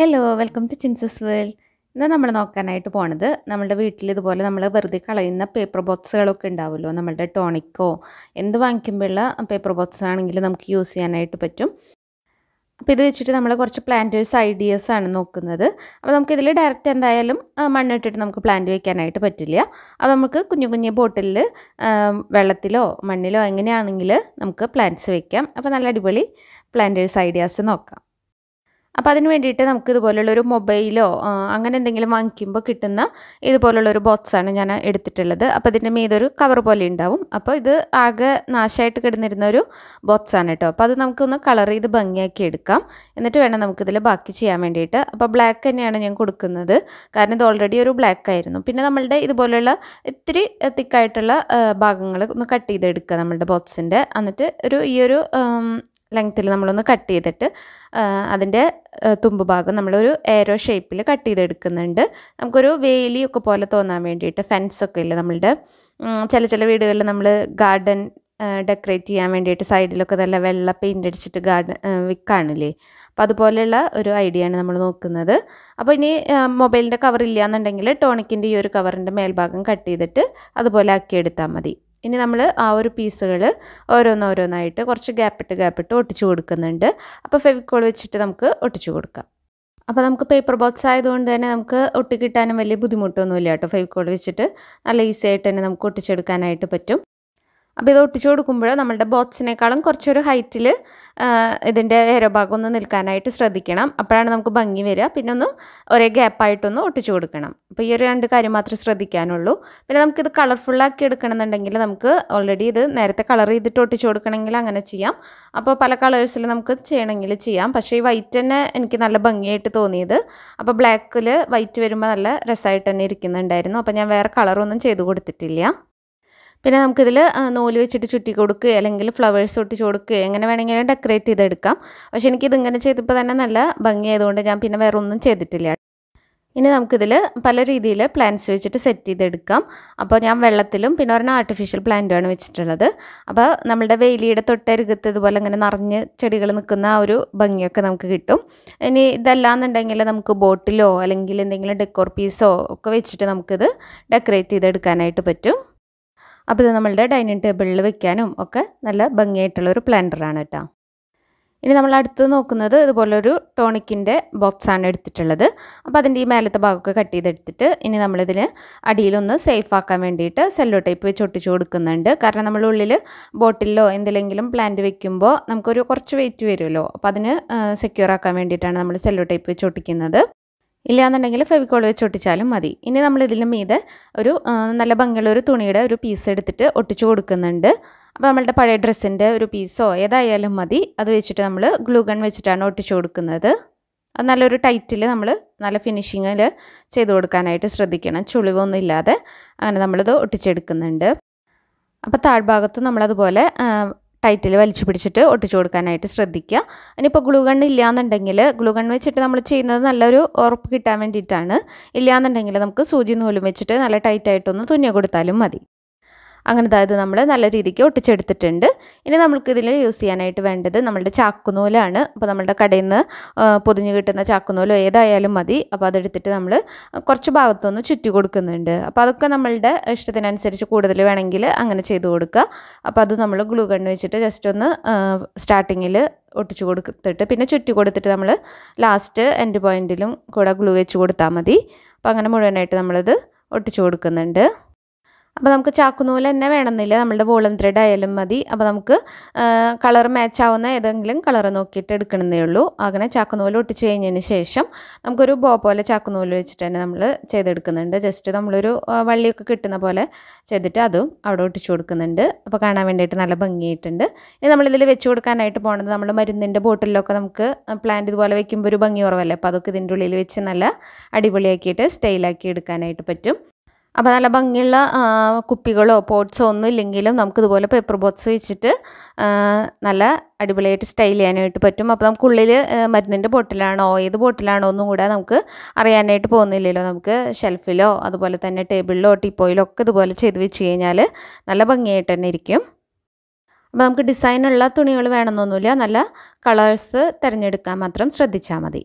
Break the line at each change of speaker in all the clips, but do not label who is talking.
hello welcome to ചിൻസസ് world ഇന്ന് നമ്മൾ നോക്കാനായിട്ട് പോണത് നമ്മുടെ വീട്ടിൽ ഇതുപോലെ നമ്മൾ വെറുതെ കളയുന്ന പേപ്പർ ബോക്സുകളൊക്കെ ഉണ്ടാവുമല്ലോ നമ്മളുടെ ടോണിക്കോ എന്ത് വാങ്ങിക്കുമ്പോഴുള്ള പേപ്പർ ബോക്സ് ആണെങ്കിൽ നമുക്ക് യൂസ് ചെയ്യാനായിട്ട് പറ്റും അപ്പോൾ ഇത് വെച്ചിട്ട് നമ്മൾ കുറച്ച് പ്ലാന്റേഴ്സ് ഐഡിയാസ് ആണ് നോക്കുന്നത് അപ്പോൾ നമുക്കിതിൽ ഡയറക്റ്റ് എന്തായാലും ആ, മണ്ണിട്ടിട്ട് നമുക്ക് പ്ലാന്റ് വെക്കാനായിട്ട് പറ്റില്ല അപ്പോൾ നമുക്ക് കുഞ്ഞു കുഞ്ഞു ബോട്ടിലിൽ വെള്ളത്തിലോ മണ്ണിലോ എങ്ങനെയാണെങ്കിൽ നമുക്ക് പ്ലാന്റ്സ് വെക്കാം അപ്പോൾ നല്ല അടിപൊളി പ്ലാന്റേഴ്സ് ഐഡിയാസ് നോക്കാം അപ്പോൾ അതിന് വേണ്ടിയിട്ട് നമുക്ക് ഇതുപോലുള്ളൊരു മൊബൈലോ ആ, അങ്ങനെ എന്തെങ്കിലും വാങ്ങിക്കുമ്പോൾ കിട്ടുന്ന ഇതുപോലുള്ളൊരു ബോക്സാണ് ഞാൻ എടുത്തിട്ടുള്ളത് അപ്പോൾ ഇതിൻ്റെ മീതൊരു കവർ പോലെ ഉണ്ടാവും അപ്പോൾ ഇത് ആകെ നാശമായിട്ട് കിടന്നിരുന്ന ഒരു ബോക്സാണ് കേട്ടോ അപ്പോൾ അത് നമുക്കൊന്ന് കളർ ചെയ്ത് ഭംഗിയാക്കി എടുക്കാം എന്നിട്ട് വേണം നമുക്കിതിൽ ബാക്കി ചെയ്യാൻ വേണ്ടിയിട്ട് അപ്പോൾ ബ്ലാക്ക് തന്നെയാണ് ഞാൻ കൊടുക്കുന്നത് കാരണം ഇത് ഓൾറെഡി ഒരു ബ്ലാക്ക് ആയിരുന്നു പിന്നെ നമ്മളുടെ ഇതുപോലെയുള്ള ഇത്തിരി തിക്കായിട്ടുള്ള ഭാഗങ്ങൾ ഒന്ന് കട്ട് ചെയ്തെടുക്കുക നമ്മളുടെ ബോക്സിൻ്റെ എന്നിട്ട് ഒരു ഈ ഒരു ലെങ്ത്തിൽ നമ്മളൊന്ന് കട്ട് ചെയ്തിട്ട് അതിൻ്റെ തുമ്പ് ഭാഗം നമ്മളൊരു ഏരോ ഷേപ്പിൽ കട്ട് ചെയ്തെടുക്കുന്നുണ്ട് നമുക്കൊരു വേലിയൊക്കെ പോലെ തോന്നാൻ വേണ്ടിയിട്ട് ഫെൻസൊക്കെ ഇല്ല നമ്മളുടെ ഉം, ചില ചില വീടുകളിൽ നമ്മൾ ഗാർഡൻ ഡെക്കറേറ്റ് ചെയ്യാൻ വേണ്ടിയിട്ട് സൈഡിലൊക്കെ നല്ല വെള്ള പെയിൻ്റ് അടിച്ചിട്ട് ഗാർഡൻ വിൽക്കാണില്ലേ അപ്പോൾ അതുപോലെയുള്ള ഒരു ഐഡിയ ആണ് നമ്മൾ നോക്കുന്നത് അപ്പോൾ ഇനി മൊബൈലിൻ്റെ കവർ ഇല്ല എന്നുണ്ടെങ്കിൽ ടോണിക്കിൻ്റെ ഈ ഒരു കവറിൻ്റെ മേൽഭാഗം കട്ട് ചെയ്തിട്ട് അതുപോലെ ആക്കിയെടുത്താൽ മതി ഇനി നമ്മൾ ആ ഒരു പീസുകൾ ഓരോന്നോരോന്നായിട്ട് കുറച്ച് ഗ്യാപ്പിട്ട് ഗ്യാപ്പിട്ട് ഒട്ടിച്ചു കൊടുക്കുന്നുണ്ട് അപ്പോൾ ഫെവിക്കോൾ വെച്ചിട്ട് നമുക്ക് ഒട്ടിച്ചു കൊടുക്കാം അപ്പോൾ നമുക്ക് പേപ്പർ ബോക്സ് ആയതുകൊണ്ട് തന്നെ നമുക്ക് ഒട്ടിക്കിട്ടാനും വലിയ ബുദ്ധിമുട്ടൊന്നുമില്ല കേട്ടോ ഫെവിക്കോൾ വെച്ചിട്ട് നല്ല ഈസി ആയിട്ട് തന്നെ നമുക്ക് ഒട്ടിച്ചെടുക്കാനായിട്ട് പറ്റും അപ്പോൾ ഇത് ഒട്ടിച്ചു കൊടുക്കുമ്പോൾ നമ്മുടെ ബോക്സിനേക്കാളും കുറച്ചൊരു ഹൈറ്റിൽ ഇതിൻ്റെ ഏരോ ഭാഗം ഒന്ന് നിൽക്കാനായിട്ട് ശ്രദ്ധിക്കണം അപ്പോഴാണ് നമുക്ക് ഭംഗി വരിക പിന്നെ ഒന്ന് ഒരേ ഗ്യാപ്പായിട്ടൊന്ന് ഒട്ടിച്ചു കൊടുക്കണം അപ്പോൾ ഈ ഒരു രണ്ട് കാര്യം മാത്രമേ ശ്രദ്ധിക്കാനുള്ളൂ പിന്നെ നമുക്കിത് കളർഫുള്ളാക്കി എടുക്കണമെന്നുണ്ടെങ്കിൽ നമുക്ക് ഓൾറെഡി ഇത് നേരത്തെ കളർ ചെയ്തിട്ട് ഒട്ടിച്ചു കൊടുക്കണമെങ്കിൽ അങ്ങനെ ചെയ്യാം അപ്പോൾ പല കളേഴ്സിൽ നമുക്ക് ചെയ്യണമെങ്കിൽ ചെയ്യാം പക്ഷേ ഈ വൈറ്റ് തന്നെ എനിക്ക് നല്ല ഭംഗിയായിട്ട് തോന്നിയത് അപ്പോൾ ബ്ലാക്കിൽ വൈറ്റ് വരുമ്പോൾ നല്ല രസമായിട്ട് തന്നെ ഇരിക്കുന്നുണ്ടായിരുന്നു അപ്പോൾ ഞാൻ വേറെ കളറൊന്നും ചെയ്ത് കൊടുത്തിട്ടില്ല പിന്നെ നമുക്കിതിൽ നൂല് വെച്ചിട്ട് ചുറ്റി കൊടുക്കുക അല്ലെങ്കിൽ ഫ്ലവേഴ്സ് ഒട്ടിച്ച് കൊടുക്കുക എങ്ങനെ വേണമെങ്കിലും ഡെക്കറേറ്റ് ചെയ്തെടുക്കാം പക്ഷേ എനിക്കിത് ഇങ്ങനെ ചെയ്തപ്പോൾ തന്നെ നല്ല ഭംഗിയായതുകൊണ്ട് ഞാൻ പിന്നെ വേറെ ഒന്നും ചെയ്തിട്ടില്ല ഇനി നമുക്കിതിൽ പല രീതിയിൽ പ്ലാന്റ്സ് വെച്ചിട്ട് സെറ്റ് ചെയ്തെടുക്കാം അപ്പോൾ ഞാൻ വെള്ളത്തിലും പിന്നെ ഒരെണ്ണം ആർട്ടിഫിഷ്യൽ പ്ലാന്റുമാണ് വെച്ചിട്ടുള്ളത് അപ്പോൾ നമ്മുടെ വേലിയുടെ തൊട്ടരുകത്ത് ഇതുപോലെ ഇങ്ങനെ നിറഞ്ഞ് ചെടികൾ നിൽക്കുന്ന ആ ഒരു ഭംഗിയൊക്കെ നമുക്ക് കിട്ടും ഇനി ഇതല്ലാന്നുണ്ടെങ്കിൽ നമുക്ക് ബോട്ടിലോ അല്ലെങ്കിൽ എന്തെങ്കിലും ഡെക്കോർ പീസോ ഒക്കെ വെച്ചിട്ട് നമുക്കിത് ഡെക്കറേറ്റ് ചെയ്തെടുക്കാനായിട്ട് പറ്റും അപ്പോൾ ഇത് നമ്മളുടെ ഡൈനിങ് ടേബിളിൽ വെക്കാനും ഒക്കെ നല്ല ഭംഗിയായിട്ടുള്ളൊരു പ്ലാന്ററാണ് കേട്ടോ ഇനി നമ്മൾ അടുത്ത് നോക്കുന്നത് ഇതുപോലൊരു ടോണിക്കിൻ്റെ ബോക്സാണ് എടുത്തിട്ടുള്ളത് അപ്പോൾ അതിൻ്റെ ഈ മേലത്തെ ഭാഗമൊക്കെ കട്ട് ചെയ്തെടുത്തിട്ട് ഇനി നമ്മളിതിന് അടിയിലൊന്ന് സേഫ് ആക്കാൻ വേണ്ടിയിട്ട് സെല്ലോ ടൈപ്പ് വെച്ച് ഒട്ടിച്ച് കൊടുക്കുന്നുണ്ട് കാരണം നമ്മൾ ഉള്ളിൽ ബോട്ടിലോ എന്തിലെങ്കിലും പ്ലാന്റ് വെക്കുമ്പോൾ നമുക്കൊരു കുറച്ച് വെയിറ്റ് വരുമല്ലോ അപ്പോൾ അതിന് സെക്യൂർ ആക്കാൻ വേണ്ടിയിട്ടാണ് നമ്മൾ സെല്ലോ ടൈപ്പ് വെച്ച് ഒട്ടിക്കുന്നത് ഇല്ലയെന്നുണ്ടെങ്കിൽ ഫെവിക്കോൾ വെച്ച് ഒട്ടിച്ചാലും മതി ഇനി നമ്മൾ ഇതിന് മീതെ ഒരു ആ, നല്ല ഭംഗിയുള്ള ഒരു തുണിയുടെ ഒരു പീസ് എടുത്തിട്ട് ഒട്ടിച്ചു കൊടുക്കുന്നുണ്ട് അപ്പോൾ നമ്മളുടെ പഴയ ഡ്രസ്സിൻ്റെ ഒരു പീസോ ഏതായാലും മതി അത് വെച്ചിട്ട് നമ്മൾ ഗ്ലൂ ഗൺ വെച്ചിട്ടാണ് ഒട്ടിച്ചു കൊടുക്കുന്നത് അത് നല്ലൊരു ടൈറ്റിൽ നമ്മൾ നല്ല ഫിനിഷിങ്ങിൽ ചെയ്ത് കൊടുക്കാനായിട്ട് ശ്രദ്ധിക്കണം ചുളിവൊന്നും ഇല്ലാതെ അങ്ങനെ നമ്മളിത് ഒട്ടിച്ചെടുക്കുന്നുണ്ട് അപ്പോൾ താഴ്ഭാഗത്തും നമ്മളതുപോലെ ടൈറ്റിൽ വലിച്ചു പിടിച്ചിട്ട് ഒട്ടിച്ചു കൊടുക്കാനായിട്ട് ശ്രദ്ധിക്കുക ഇനിയിപ്പോൾ ഗ്ലൂ ഗൺ ഇല്ലയെന്നുണ്ടെങ്കിൽ ഗ്ലൂ ഗൺ വെച്ചിട്ട് നമ്മൾ ചെയ്യുന്നത് നല്ലൊരു ഉറപ്പ് കിട്ടാൻ വേണ്ടിയിട്ടാണ് ഇല്ലയെന്നുണ്ടെങ്കിൽ നമുക്ക് സൂചി നൂലും വെച്ചിട്ട് നല്ല ടൈറ്റായിട്ടൊന്ന് തുന്നി കൊടുത്താലും മതി അങ്ങനെ അതായത് നമ്മൾ നല്ല രീതിക്ക് ഒട്ടിച്ചെടുത്തിട്ടുണ്ട് ഇനി നമുക്ക് ഇതിൽ യൂസ് ചെയ്യാനായിട്ട് വേണ്ടത് നമ്മളുടെ ചാക്കുനൂലാണ് അപ്പോൾ നമ്മുടെ കടയിൽ നിന്ന് പൊതിഞ്ഞ് കിട്ടുന്ന ചാക്കുനൂലോ ഏതായാലും മതി അപ്പോൾ അതെടുത്തിട്ട് നമ്മൾ കുറച്ച് ഭാഗത്തൊന്ന് ചുറ്റി കൊടുക്കുന്നുണ്ട് അപ്പോൾ അതൊക്കെ നമ്മളുടെ ഇഷ്ടത്തിനനുസരിച്ച് കൂടുതൽ വേണമെങ്കിൽ അങ്ങനെ ചെയ്ത് കൊടുക്കുക അപ്പോൾ അത് നമ്മൾ ഗ്ലൂ ഗണ്ണ് വെച്ചിട്ട് ജസ്റ്റ് ഒന്ന് സ്റ്റാർട്ടിങ്ങിൽ ഒട്ടിച്ചു കൊടുത്തിട്ട് പിന്നെ ചുറ്റി കൊടുത്തിട്ട് നമ്മൾ ലാസ്റ്റ് എൻഡ് പോയിന്റിലും കൂടെ ഗ്ലൂ വെച്ച് കൊടുത്താൽ മതി അപ്പോൾ അങ്ങനെ മുഴുവനായിട്ട് നമ്മളിത് ഒട്ടിച്ചു കൊടുക്കുന്നുണ്ട് അപ്പോൾ നമുക്ക് ചാക്കുനൂല് തന്നെ വേണമെന്നില്ല നമ്മളുടെ വോളൻ ത്രെഡ് ആയാലും മതി അപ്പോൾ നമുക്ക് കളർ മാച്ച് ആവുന്ന ഏതെങ്കിലും കളർ നോക്കിയിട്ട് എടുക്കണമെന്നേ ഉള്ളൂ അങ്ങനെ ചാക്കുനൂല് ഒട്ടിച്ച് കഴിഞ്ഞതിന് ശേഷം നമുക്കൊരു ബോ പോലെ ചാക്കുനൂല് വെച്ചിട്ട് തന്നെ നമ്മൾ ചെയ്തെടുക്കുന്നുണ്ട് ജസ്റ്റ് നമ്മളൊരു ആ, വള്ളിയൊക്കെ കിട്ടുന്ന പോലെ ചെയ്തിട്ട് അതും അവിടെ ഒട്ടിച്ചു കൊടുക്കുന്നുണ്ട് അപ്പോൾ കാണാൻ വേണ്ടിയിട്ട് നല്ല ഭംഗിയായിട്ടുണ്ട് ഇനി നമ്മളിതിൽ വെച്ച് കൊടുക്കാനായിട്ട് പോകുന്നത് നമ്മൾ മരുന്നിൻ്റെ ബോട്ടിലൊക്കെ നമുക്ക് പ്ലാന്റ് ഇതുപോലെ വെക്കുമ്പോൾ ഒരു ഭംഗി കുറവല്ലേ അപ്പോൾ അതൊക്കെ ഇതിൻ്റെ ഉള്ളിൽ വെച്ച് നല്ല അടിപൊളിയാക്കിയിട്ട് സ്റ്റൈലാക്കി എടുക്കാനായിട്ട് പറ്റും അപ്പോൾ നല്ല ഭംഗിയുള്ള ആ, കുപ്പികളോ പോട്ട്സോ ഒന്നും ഇല്ലെങ്കിലും നമുക്കിതുപോലെ പേപ്പർ ബോക്സ് വെച്ചിട്ട് ആ, നല്ല അടിപൊളിയായിട്ട് സ്റ്റൈൽ ചെയ്യാനായിട്ട് പറ്റും അപ്പോൾ നമുക്ക് ഉള്ളിൽ മരുന്നിൻ്റെ ബോട്ടിലാണോ ഏത് ബോട്ടിലാണോ ഒന്നും കൂടെ നമുക്ക് അറിയാനായിട്ട് പോകുന്നില്ലല്ലോ നമുക്ക് ഷെൽഫിലോ അതുപോലെ തന്നെ ടേബിളിലോ ടീപ്പോയിലോ ഒക്കെ ഇതുപോലെ ചെയ്ത് വെച്ച് കഴിഞ്ഞാൽ നല്ല ഭംഗിയായിട്ട് തന്നെ ഇരിക്കും അപ്പോൾ നമുക്ക് ഡിസൈനുള്ള തുണികൾ വേണമെന്നൊന്നുമില്ല നല്ല കളേഴ്സ് തിരഞ്ഞെടുക്കാൻ മാത്രം ശ്രദ്ധിച്ചാൽ മതി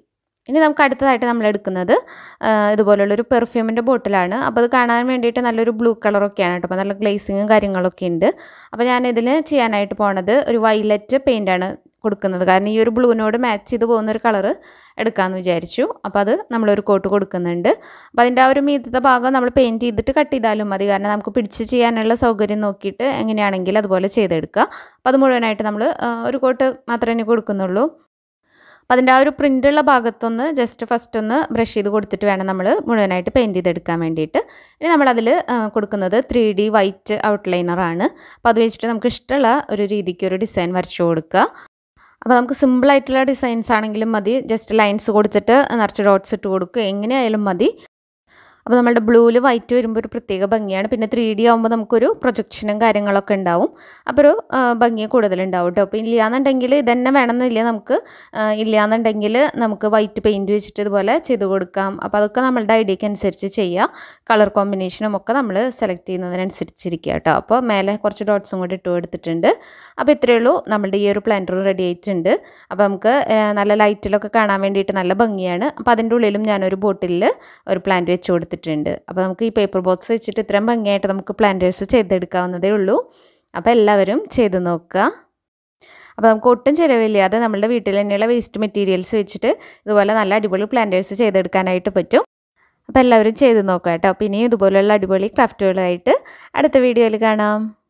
ഇനി നമുക്ക് അടുത്തതായിട്ട് നമ്മൾ എടുക്കുന്നത് ഇതുപോലുള്ളൊരു പെർഫ്യൂമിൻ്റെ ബോട്ടിലാണ് അപ്പോൾ അത് കാണാൻ വേണ്ടിയിട്ട് നല്ലൊരു ബ്ലൂ കളറൊക്കെയാണ് കേട്ടോ അപ്പോൾ നല്ല ഗ്ലേസിങ്ങും കാര്യങ്ങളൊക്കെ ഉണ്ട് അപ്പോൾ ഞാൻ ഇതിന് ചെയ്യാനായിട്ട് പോണത് ഒരു വൈലറ്റ് പെയിൻ്റാണ് കൊടുക്കുന്നത് കാരണം ഈ ഒരു ബ്ലൂവിനോട് മാച്ച് ചെയ്ത് പോകുന്ന ഒരു കളറ് എടുക്കാമെന്ന് വിചാരിച്ചു അപ്പോൾ അത് നമ്മളൊരു കോട്ട് കൊടുക്കുന്നുണ്ട് അപ്പോൾ അതിൻ്റെ ആ ഒരു മീതത്തെ ഭാഗം നമ്മൾ പെയിൻറ്റ് ചെയ്തിട്ട് കട്ട് ചെയ്താലും മതി കാരണം നമുക്ക് പിടിച്ച് ചെയ്യാനുള്ള സൗകര്യം നോക്കിയിട്ട് എങ്ങനെയാണെങ്കിൽ അതുപോലെ ചെയ്തെടുക്കുക അപ്പോൾ അത് മുഴുവനായിട്ട് നമ്മൾ ഒരു കോട്ട് മാത്രമേ കൊടുക്കുന്നുള്ളൂ അപ്പോൾ അതിൻ്റെ ആ ഒരു പ്രിൻ്റുള്ള ഭാഗത്തൊന്ന് ജസ്റ്റ് ഫസ്റ്റ് ഒന്ന് ബ്രഷ് ചെയ്ത് കൊടുത്തിട്ട് വേണം നമ്മൾ മുഴുവനായിട്ട് പെയിൻറ്റ് ചെയ്തെടുക്കാൻ വേണ്ടിയിട്ട് ഇനി നമ്മളതിൽ കൊടുക്കുന്നത് ത്രീ ഡി വൈറ്റ് ഔട്ട്ലൈനറാണ് അപ്പോൾ അത് വെച്ചിട്ട് നമുക്ക് ഇഷ്ടമുള്ള ഒരു രീതിക്ക് ഒരു ഡിസൈൻ വരച്ചു കൊടുക്കുക അപ്പോൾ നമുക്ക് സിമ്പിളായിട്ടുള്ള ഡിസൈൻസ് ആണെങ്കിലും മതി ജസ്റ്റ് ലൈൻസ് കൊടുത്തിട്ട് നിറച്ച് ഡോട്ട്സ് ഇട്ട് കൊടുക്കുക എങ്ങനെയായാലും മതി അപ്പോൾ നമ്മുടെ ബ്ലൂവിൽ വൈറ്റ് വരുമ്പോൾ ഒരു പ്രത്യേക ഭംഗിയാണ് പിന്നെ ത്രീ ഡി ആകുമ്പോൾ നമുക്കൊരു പ്രൊജക്ഷനും കാര്യങ്ങളൊക്കെ ഉണ്ടാവും അപ്പോൾ ഒരു ഭംഗി കൂടുതലുണ്ടാവും കേട്ടോ അപ്പോൾ ഇല്ലയെന്നുണ്ടെങ്കിൽ ഇതന്നെ വേണമെന്നില്ല നമുക്ക് ഇല്ലയെന്നുണ്ടെങ്കിൽ നമുക്ക് വൈറ്റ് പെയിൻറ്റ് വെച്ചിട്ട് ഇതുപോലെ ചെയ്ത് കൊടുക്കാം അപ്പോൾ അതൊക്കെ നമ്മളുടെ ഐഡിയക്ക് അനുസരിച്ച് ചെയ്യുക കളർ കോമ്പിനേഷനും ഒക്കെ നമ്മൾ സെലക്ട് ചെയ്യുന്നതിനനുസരിച്ചിരിക്കുക കേട്ടോ അപ്പോൾ മേലെ കുറച്ച് ഡോട്ട്സും കൂടി ഇട്ട് കൊടുത്തിട്ടുണ്ട് അപ്പോൾ ഇത്രയേ ഉള്ളൂ നമ്മളുടെ ഈ ഒരു പ്ലാന്റർ റെഡി ആയിട്ടുണ്ട് അപ്പോൾ നമുക്ക് നല്ല ലൈറ്റിലൊക്കെ കാണാൻ വേണ്ടിയിട്ട് നല്ല ഭംഗിയാണ് അപ്പോൾ അതിൻ്റെ ഉള്ളിലും ഞാനൊരു ബോട്ടിലിൽ ഒരു പ്ലാന്റ് വെച്ച് കൊടുത്തിട്ടുണ്ട് അപ്പോൾ നമുക്ക് ഈ പേപ്പർ ബോക്സ് വെച്ചിട്ട് ഇത്രയും ഭംഗിയായിട്ട് നമുക്ക് പ്ലാന്റേഴ്സ് ചെയ്തെടുക്കാവുന്നതേ ഉള്ളൂ അപ്പോൾ എല്ലാവരും ചെയ്ത് നോക്കുക അപ്പോൾ നമുക്ക് ഒട്ടും ചിലവില്ലാതെ നമ്മുടെ വീട്ടിൽ തന്നെയുള്ള വേസ്റ്റ് മെറ്റീരിയൽസ് വെച്ചിട്ട് ഇതുപോലെ നല്ല അടിപൊളി പ്ലാന്റേഴ്സ് ചെയ്തെടുക്കാനായിട്ട് പറ്റും അപ്പോൾ എല്ലാവരും ചെയ്ത് നോക്കാം കേട്ടോ അപ്പോൾ ഇനിയും ഇതുപോലെയുള്ള അടിപൊളി ക്രാഫ്റ്റുകളായിട്ട് അടുത്ത വീഡിയോയിൽ കാണാം